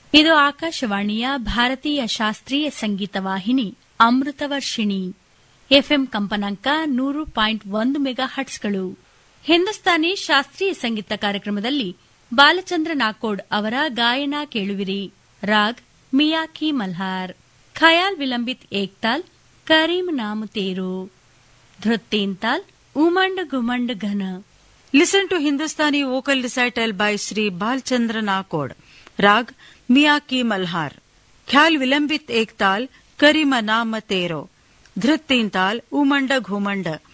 ಇದು ಆಕಾಶವಾಣಿಯ ಭಾರತೀಯ ಶಾಸ್ತ್ರೀಯ ಸಂಗೀತ ವಾಹಿನಿ ಅಮೃತವರ್ಷಿಣಿ ಎಫ್ಎಂ ಕಂಪನಾಂಕ ನೂರು ಪಾಯಿಂಟ್ ಒಂದು ಮೆಗಾ ಹಟ್ಸ್ಗಳು ಹಿಂದೂಸ್ತಾನಿ ಶಾಸ್ತ್ರೀಯ ಸಂಗೀತ ಕಾರ್ಯಕ್ರಮದಲ್ಲಿ ಬಾಲಚಂದ್ರ ನಾಕೋಡ್ ಅವರ ಗಾಯನ ಕೇಳುವಿರಿ ರಾಗ್ ಮಿಯಾಕಿ ಮಲ್ಹಾರ್ ಖಯಾಲ್ ವಿಲಂಬಿತ್ ಏಕ್ತಾಲ್ ಕರೀಂ ನಾಮ ತೇರು ಧೃತ್ತೇಂತಾಲ್ ಉಮಂಡ್ ಗುಮಂಡ್ ಘನ Listen to Hindustani vocal recital by Sri Balchandra Nakod. Rag Miyaki Malhar. Khyal Vilambit Ektal Karima Nama Tero. Dhrit Tintal Umanda Ghumanda.